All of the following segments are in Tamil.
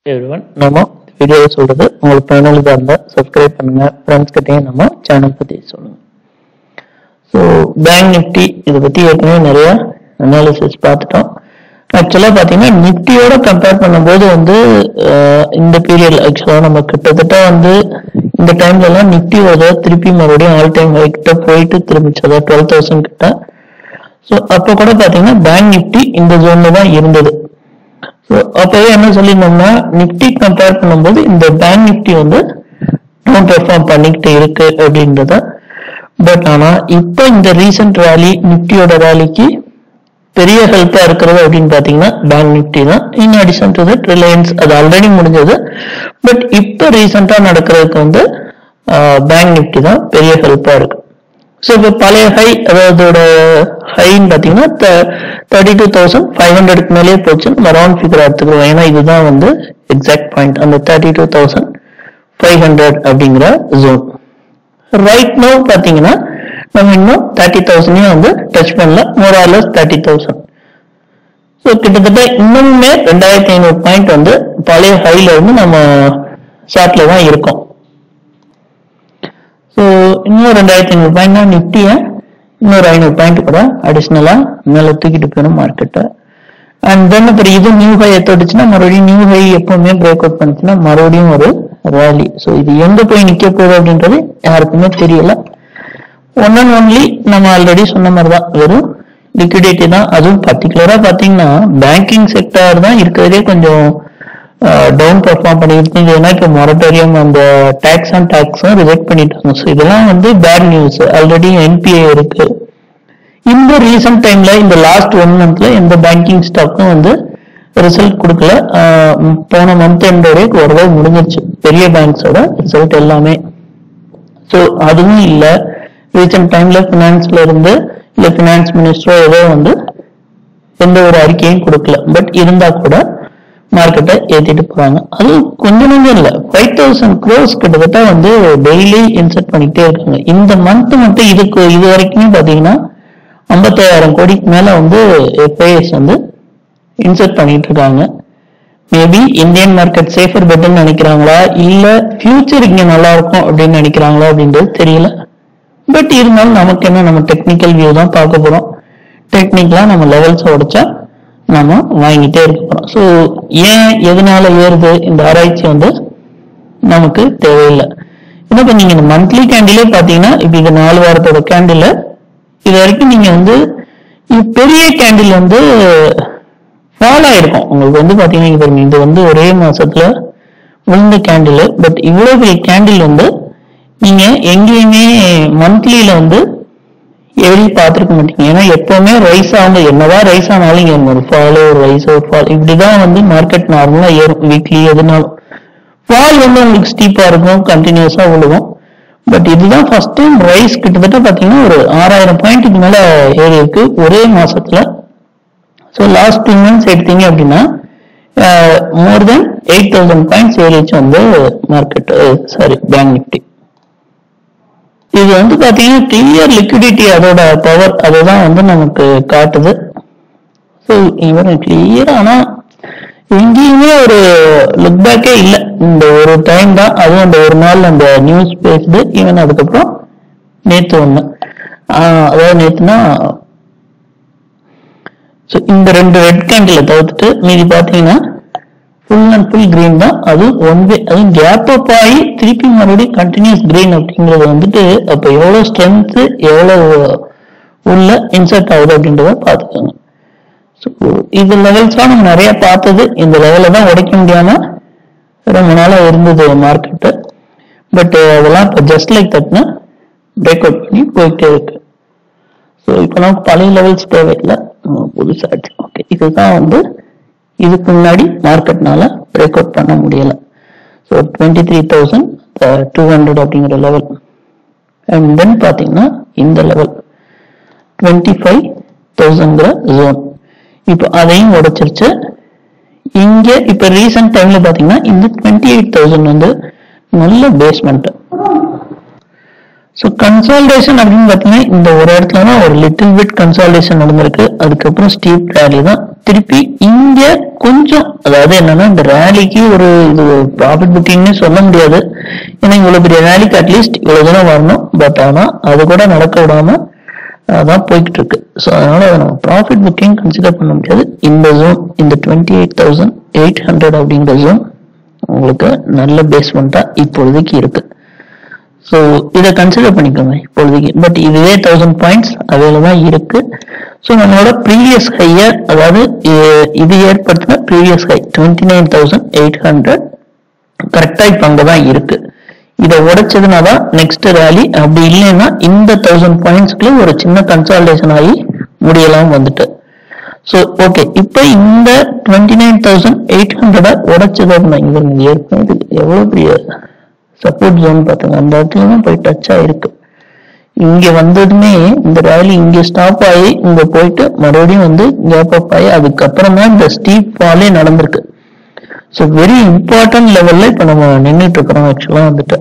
எவ்ரிவன் நம்ம வீடியோ சொல்றது உங்களுக்கு பயனுள்ளதா இருந்தா சப்ஸ்கிரைப் பண்ணுங்க ஃப்ரெண்ட்ஸ் கிட்டயும் நம்ம சேனல் பத்தி சொல்லுங்க ஸோ பேங்க் நிஃப்டி இதை பத்தி ஏற்கனவே நிறைய அனாலிசிஸ் பார்த்துட்டோம் ஆக்சுவலா பாத்தீங்கன்னா நிஃப்டியோட கம்பேர் பண்ணும்போது வந்து அஹ், இந்த பீரியட்ல ஆக்சுவலா நம்ம கிட்டத்தட்ட வந்து இந்த டைம்ல எல்லாம் நிஃப்டி ஒரு திருப்பி மறுபடியும் ஆல் டைம் ஹை கிட்ட போயிட்டு திரும்பிச்சு அதாவது டுவெல் தௌசண்ட் கிட்ட ஸோ அப்போ கூட பாத்தீங்கன்னா பேங்க் நிஃப்டி இந்த ஜோன்ல தான் இருந்தது ஸோ அப்பவே என்ன சொல்லியிருந்தோம்னா நிஃப்டி கம்பேர் பண்ணும்போது இந்த பேங்க் நிஃப்டி வந்து டவுன் பெர்ஃபார்ம் பண்ணிக்கிட்டு இருக்கு அப்படின்றத பட் ஆனா இப்போ இந்த ரீசெண்ட் ரேலி நிஃப்டியோட ரேலிக்கு பெரிய ஹெல்ப்பா இருக்கிறது அப்படின்னு பாத்தீங்கன்னா பேங்க் நிஃப்டி தான் in addition to that Reliance அது ஆல்ரெடி முடிஞ்சது பட் இப்போ ரீசெண்டா நடக்கிறதுக்கு வந்து பேங்க் நிஃப்டி தான் பெரிய ஹெல்ப்பா இருக்கு ஸோ இப்போ பழைய ஹை அதோட ஹைன்னு பார்த்தீங்கன்னா தேர்ட்டி டூ தௌசண்ட் ஃபைவ் ஹண்ட்ரட்க்கு மேலேயே போச்சு நம்ம ரவுண்ட் ஃபிகர் எடுத்துக்கிறோம் ஏன்னா இதுதான் வந்து எக்ஸாக்ட் பாயிண்ட் அந்த thirty two thousand five hundred அப்படிங்கிற ஜோன் ரைட் நோ பார்த்தீங்கன்னா நம்ம இன்னும் தேர்ட்டி தௌசண்டையும் வந்து டச் பண்ணல more or less thirty thousand so கிட்டத்தட்ட இன்னுமே ரெண்டாயிரத்தி ஐநூறு பாயிண்ட் வந்து பழைய ஹைல இருந்து நம்ம ஷார்ட்ல தான் இருக்கோம் ஸோ இன்னும் ரெண்டாயிரத்தி ஐநூறு பாயிண்ட் தான் நிஃப்டியை இன்னொரு ஐநூறு பாயிண்ட் கூட அடிஷ்னலா மேல தூக்கிட்டு போயிடும் மார்க்கெட்டை அண்ட் தென் அப்புறம் இது நியூ ஹை எத்தோடுச்சுன்னா மறுபடியும் நியூ ஹை எப்பவுமே பிரேக் அவுட் பண்ணுச்சுன்னா மறுபடியும் ஒரு ரேலி ஸோ இது எங்க போய் நிக்க போகுது அப்படின்றது யாருக்குமே தெரியல ஒன் அண்ட் ஒன்லி நம்ம ஆல்ரெடி சொன்ன மாதிரி தான் வெறும் லிக்விடிட்டி தான் அதுவும் பர்டிகுலரா பாத்தீங்கன்னா பேங்கிங் செக்டர் தான் இருக்கிறதே கொஞ்சம் டவுன் பெர்ஃபார்ம் பண்ணிட்டு ஏன்னா இப்போ மொரட்டோரியம் அந்த டேக்ஸ் அண்ட் டாக்ஸும் ரிஜெக்ட் பண்ணிட்டாங்க ஸோ இதெல்லாம் வந்து பேட் நியூஸ் ஆல்ரெடி என்பிஏ இருக்கு இந்த ரீசன்ட் டைம்ல இந்த லாஸ்ட் ஒன் மந்த்ல எந்த பேங்கிங் ஸ்டாக்கும் வந்து ரிசல்ட் கொடுக்கல ஆஹ் போன மந்த் எண்டோட ஓரளவு முடிஞ்சிருச்சு பெரிய பேங்க்ஸோட ரிசல்ட் எல்லாமே ஸோ அதுவும் இல்ல ரீசெண்ட் டைம்ல பினான்ஸ்ல இருந்து இல்ல பினான்ஸ் மினிஸ்டரோ ஏதோ வந்து எந்த ஒரு அறிக்கையும் கொடுக்கல பட் இருந்தா கூட மார்க்கெட்டை ஏத்திட்டு போறாங்க அது கொஞ்சம் கொஞ்சம் இல்ல ஃபைவ் தௌசண்ட் க்ரோஸ் கிட்டத்தட்ட வந்து டெய்லி இன்செர்ட் பண்ணிக்கிட்டே இருக்காங்க இந்த மந்த் மட்டும் இதுக்கு இது வரைக்குமே பாத்தீங்கன்னா ஐம்பத்தாயிரம் கோடிக்கு மேல வந்து எஃப்ஐஎஸ் வந்து இன்செர்ட் பண்ணிட்டு இருக்காங்க மேபி இந்தியன் மார்க்கெட் சேஃபர் பெட்னு நினைக்கிறாங்களா இல்ல ஃபியூச்சர் இங்க நல்லா இருக்கும் அப்படின்னு நினைக்கிறாங்களா அப்படின்றது தெரியல பட் இருந்தாலும் நமக்கு என்ன நம்ம டெக்னிக்கல் வியூ தான் பார்க்க போறோம் டெக்னிக்கலா நம்ம லெவல்ஸ் உடைச்சா நம்ம வாங்கிட்டே இருக்க போறோம் ஸோ ஏன் எதனால ஏறுது இந்த ஆராய்ச்சி வந்து நமக்கு தேவையில்லை என்ன இப்ப நீங்க இந்த மந்த்லி கேண்டிலே பாத்தீங்கன்னா இப்ப இது நாலு வாரத்தோட கேண்டில் இது வரைக்கும் நீங்க வந்து இது பெரிய கேண்டில் வந்து ஃபால் ஆயிருக்கும் உங்களுக்கு வந்து பாத்தீங்கன்னா இங்க பாருங்க, இது வந்து ஒரே மாசத்துல விழுந்த கேண்டில் பட் இவ்வளவு பெரிய கேண்டில் வந்து நீங்க எங்கேயுமே மந்த்லியில வந்து ஏறி பார்த்துருக்க மாட்டீங்க ஏன்னா எப்பவுமே ரைஸ் ஆகும் என்னதான் ரைஸ் ஆனாலும் இங்க ஒரு ஃபால் ஒரு ரைஸ் ஒரு ஃபால் இப்படிதான் வந்து மார்க்கெட் நார்மலா ஏறும் வீக்லி எதுனாலும் ஃபால் வந்து உங்களுக்கு ஸ்டீப்பா இருக்கும் கண்டினியூஸா விழுகும் பட் இதுதான் ஃபர்ஸ்ட் டைம் ரைஸ் கிட்டத்தட்ட பாத்தீங்கன்னா ஒரு ஆறாயிரம் பாயிண்ட்டுக்கு மேல ஏறி இருக்கு ஒரே மாசத்துல ஸோ லாஸ்ட் டூ மந்த்ஸ் எடுத்தீங்க அப்படின்னா more than eight thousand points ஏறிச்சு வந்து மார்க்கெட் சாரி பேங்க் நிஃப்டி இது வந்து பாத்தீங்கன்னா கிளியர் லிக்விடிட்டி அதோட பவர் அதுதான் வந்து நமக்கு காட்டுது ஸோ இவன் கிளியர் ஆனா எங்கேயுமே ஒரு லுக் பேக்கே இல்லை இந்த ஒரு டைம் தான் அதுவும் அந்த ஒரு நாள் அந்த நியூஸ் பேசுது ஈவன் அதுக்கப்புறம் நேத்து ஒண்ணு ஆஹ் அதாவது நேத்துனா ஸோ இந்த ரெண்டு ரெட் கேண்டில் தவிர்த்துட்டு மீதி பார்த்தீங்கன்னா ஃபுல் அண்ட் ஃபுல் கிரீன் தான் அது ஒன் வே அதுவும் கேப் அப் ஆகி திருப்பி மறுபடியும் கண்டினியூஸ் கிரீன் அப்படிங்கிறது வந்துட்டு அப்போ எவ்வளோ ஸ்ட்ரென்த்து எவ்வளோ உள்ள இன்சர்ட் ஆகுது அப்படின்றத பார்த்துக்கோங்க ஸோ இது லெவல்ஸ்லாம் நம்ம நிறைய பார்த்தது இந்த லெவலில் தான் உடைக்க முடியாம ரொம்ப நாளாக இருந்தது மார்க்கெட்டு பட் அதெல்லாம் இப்போ ஜஸ்ட் லைக் தட்னா பிரேக் அவுட் பண்ணி போயிட்டே இருக்கு ஸோ இப்போ நமக்கு பழைய லெவல்ஸ் தேவையில்லை புதுசாக ஓகே இதுதான் வந்து இதுக்கு முன்னாடி மார்க்கெட்னால பிரேக் அவுட் பண்ண முடியல so twenty three thousand two hundred அப்படிங்கிற லெவல் அண்ட் தென் பார்த்தீங்கன்னா இந்த லெவல் டுவெண்ட்டி ஃபைவ் தௌசண்ட்ங்கிற ஜோன் இப்போ அதையும் உடைச்சிருச்சு இங்க இப்ப ரீசன்ட் டைம்ல பாத்தீங்கன்னா இந்த டுவெண்ட்டி எயிட் தௌசண்ட் வந்து நல்ல பேஸ்மெண்ட் ஸோ கன்சால்டேஷன் அப்படின்னு பார்த்தீங்கன்னா இந்த ஒரு இடத்துல தான் ஒரு லிட்டில் பிட் கன்சால்டேஷன் நடந்திருக்கு அதுக்கப்புறம் ஸ்டீப் ரேலி தான் திருப்பி இங்க கொஞ்சம் அதாவது என்னன்னா இந்த ரேலிக்கு ஒரு இது ப்ராஃபிட் புக்கிங்னு சொல்ல முடியாது ஏன்னா இவ்வளவு பெரிய ரேலிக்கு அட்லீஸ்ட் இவ்வளவு தூரம் வரணும் பட் ஆனா அது கூட நடக்க விடாம அதான் போய்கிட்டு இருக்கு ஸோ அதனால அதை நம்ம ப்ராஃபிட் புக்கிங் கன்சிடர் பண்ண முடியாது இந்த ஜோன் இந்த twenty eight thousand eight hundred அப்படிங்கிற ஜோன் உங்களுக்கு நல்ல பேஸ்மெண்ட்டா இப்பொழுதைக்கு இருக்கு ஸோ இதை கன்சிடர் பண்ணிக்கோங்க இப்பொழுதைக்கு பட் இதுவே தௌசண்ட் பாயிண்ட்ஸ் அவையில தான் இருக்கு ஸோ நம்மளோட ப்ரீவியஸ் ஹையை அதாவது இ- இது ஏற்படுத்தின previous high twenty nine thousand eight hundred கரெக்டா இப்ப அங்கதான் இருக்கு இதை உடைச்சதுனா தான் நெக்ஸ்ட் ரேலி அப்படி இல்லைன்னா இந்த தௌசண்ட் பாயிண்ட்ஸ்க்குள்ள ஒரு சின்ன கன்சால்டேஷன் ஆகி முடியலாம் வந்துட்டு ஸோ ஓகே இப்போ இந்த twenty nine thousand eight hundred உடைச்சது அப்படின்னா இங்க நீங்க ஏற்கனவே இது எவ்வளவு பெரிய சப்போர்ட் ஜோன் பார்த்துங்க அந்த இடத்துல தான் போய் டச் ஆயிருக்கு இங்க வந்ததுமே இந்த ரேலி இங்க ஸ்டாப் ஆகி இங்க போயிட்டு மறுபடியும் வந்து கேப் அப் ஆகி அதுக்கப்புறம் தான் இந்த ஸ்டீப் ஃபாலே நடந்திருக்கு ஸோ வெரி இம்பார்ட்டன்ட் லெவல்ல இப்ப நம்ம நின்றுட்டு இருக்கிறோம் ஆக்சுவலா வந்துட்டு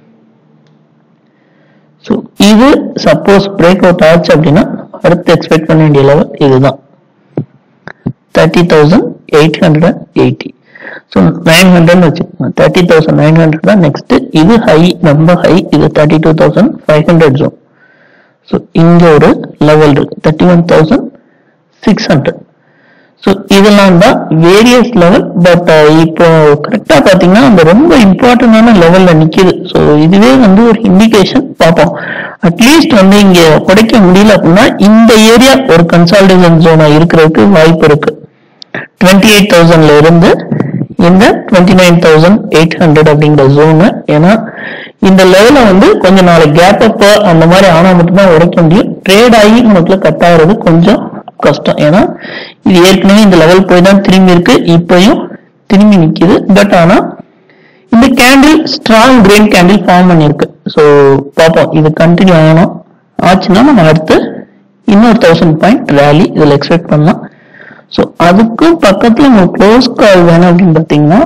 ஸோ இது சப்போஸ் பிரேக் அவுட் ஆச்சு அப்படின்னா அடுத்து எக்ஸ்பெக்ட் பண்ண வேண்டிய லெவல் இதுதான் thirty thousand eight hundred eighty so nine hundred வச்சுக்கோங்க தேர்ட்டி தௌசண்ட் நைன் ஹண்ட்ரட் தான் நெக்ஸ்ட் இது ஹை ரொம்ப ஹை இது thirty two thousand five hundred zone so இங்க ஒரு லெவல் இருக்கு thirty one thousand six hundred so இதெல்லாம் தான் வேரியஸ் லெவல் பட் இப்போ கரெக்டா பாத்தீங்கன்னா அந்த ரொம்ப இம்பார்ட்டன்டான லெவல்ல நிக்குது ஸோ இதுவே வந்து ஒரு இண்டிகேஷன் பார்ப்போம் அட்லீஸ்ட் வந்து இங்க உடைக்க முடியல அப்படின்னா இந்த ஏரியா ஒரு கன்சால்டேஷன் ஜோனா இருக்கிறதுக்கு வாய்ப்பு இருக்கு டுவெண்ட்டி எயிட் தௌசண்ட்ல இருந்து இந்த twenty nine thousand eight hundred அப்படிங்கிற ஜோனு ஏன்னா இந்த லெவல வந்து கொஞ்சம் நாளைக்கு கேப் அப் அந்த மாதிரி ஆனா மட்டும்தான் உடைக்க முடியும் ட்ரேட் ஆகி நமக்குள்ள கட் ஆகுறது கொஞ்சம் கஷ்டம் ஏன்னா இது ஏற்கனவே இந்த லெவல் போய் தான் திரும்பி இருக்கு இப்பயும் திரும்பி நிக்குது பட் ஆனா இந்த candle strong green candle form பண்ணிருக்கு ஸோ பார்ப்போம் இது கண்டினியூ ஆகணும் ஆச்சுன்னா நம்ம அடுத்து இன்னொரு தௌசண்ட் பாயிண்ட் ரேலி இதில் எக்ஸ்பெக்ட் பண்ணலாம் ஸோ அதுக்கும் பக்கத்துல உங்களுக்கு க்ளோஸ் கால் வேணும் அப்படின்னு பார்த்தீங்கன்னா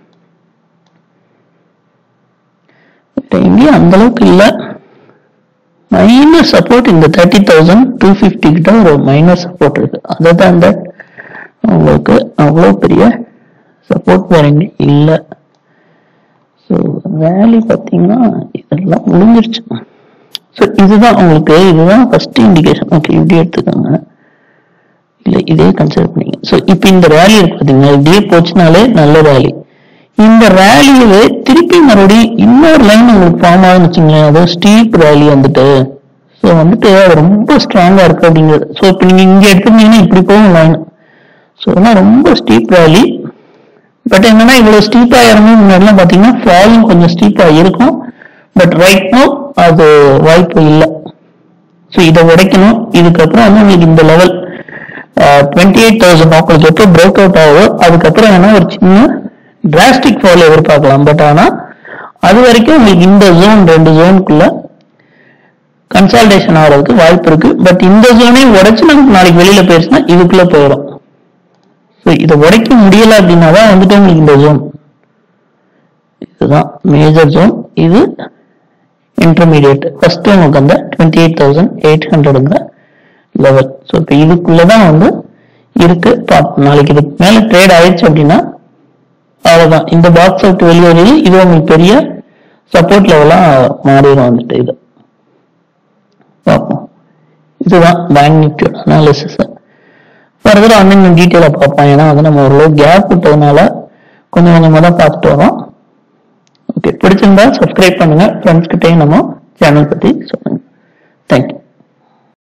இங்கேயும் அந்த அளவுக்கு இல்லை மைனர் சப்போர்ட் இந்த தேர்ட்டி தௌசண்ட் டூ ஃபிஃப்டி கிட்ட ஒரு மைனர் சப்போர்ட் இருக்கு அதை தான் தட் உங்களுக்கு அவ்வளோ பெரிய சப்போர்ட் வேற எங்க இல்லை ஸோ வேலி பார்த்தீங்கன்னா இதெல்லாம் முடிஞ்சிருச்சு ஸோ இதுதான் உங்களுக்கு இதுதான் ஃபர்ஸ்ட் இண்டிகேஷன் ஓகே இப்படி எடுத்துக்கோங்க இல்லை இதே கன்சிடர் பண்ணீங்க ஸோ இப்போ இந்த ரேலி இருக்கு பார்த்தீங்களா இப்படியே போச்சுனாலே நல்ல ரேலி இந்த ரேலியவே திருப்பி மறுபடியும் இன்னொரு லைன் உங்களுக்கு ஃபார்ம் ஆகுதுன்னு வச்சுங்களேன் அதாவது ஸ்டீப் ரேலி வந்துட்டு ஸோ வந்துட்டு அது ரொம்ப ஸ்ட்ராங்கா இருக்கு அப்படிங்கிறது ஸோ இப்போ நீங்க இங்க எடுத்துருந்தீங்கன்னா இப்படி போகும் லைன் ஸோ அதெல்லாம் ரொம்ப ஸ்டீப் ரேலி பட் என்னன்னா இவ்வளவு ஸ்டீப்பா இறங்கி முன்னாடிலாம் பாத்தீங்கன்னா ஃபாலும் கொஞ்சம் ஸ்டீப்பா இருக்கும் பட் ரைட் நோ அது வாய்ப்பு இல்லை ஸோ இதை உடைக்கணும் இதுக்கப்புறம் வந்து உங்களுக்கு இந்த லெவல் டுவெண்ட்டி எயிட் தௌசண்ட் உங்களுக்கு எப்போ பிரேக் அவுட் ஆகுதோ அதுக்கப்புறம் வேணா ஒரு சின்ன டிராஸ்டிக் ஃபால் எதிர்பார்க்கலாம் பட் ஆனா அது வரைக்கும் உங்களுக்கு இந்த ஜோன் ரெண்டு ஜோனுக்குள்ள கன்சால்டேஷன் ஆகிறதுக்கு வாய்ப்பு இருக்கு பட் இந்த ஜோனையும் உடைச்சு நமக்கு நாளைக்கு வெளியில போயிருச்சுன்னா இதுக்குள்ள போயிடும் ஸோ இதை உடைக்க முடியல அப்படின்னா தான் வந்துட்டு உங்களுக்கு இந்த ஜோன் இதுதான் மேஜர் ஜோன் இது இன்டர்மீடியட் ஃபர்ஸ்ட் உங்களுக்கு அந்த டுவெண்ட்டி எயிட் தௌசண்ட் எயிட் ஹண்ட்ரடுங்கிற லெவல் ஸோ இப்போ இதுக்குள்ளதான் வந்து இருக்கு பார்ப்போம் நாளைக்கு இதுக்கு மேல ட்ரேட் ஆயிடுச்சு அப்படின்னா அவ்வளவுதான் இந்த பாக்ஸ் அவுட் வெளியே இது உங்களுக்கு பெரிய சப்போர்ட் லெவலா மாறிடும் வந்துட்டு இது பார்ப்போம் இதுதான் பேங்க் நிஃப்டியோட அனாலிசிஸ் ஃபர்தர் இன்னும் டீட்டெயிலாக பார்ப்போம் ஏன்னா வந்து நம்ம ஓரளவு கேப் விட்டதுனால கொஞ்சம் கொஞ்சமாக தான் பார்த்துட்டு வரோம் ஓகே பிடிச்சிருந்தா சப்ஸ்கிரைப் பண்ணுங்க ஃப்ரெண்ட்ஸ் கிட்டையும் நம்ம சேனல் பற்றி சொல்லுங்க தேங்க்யூ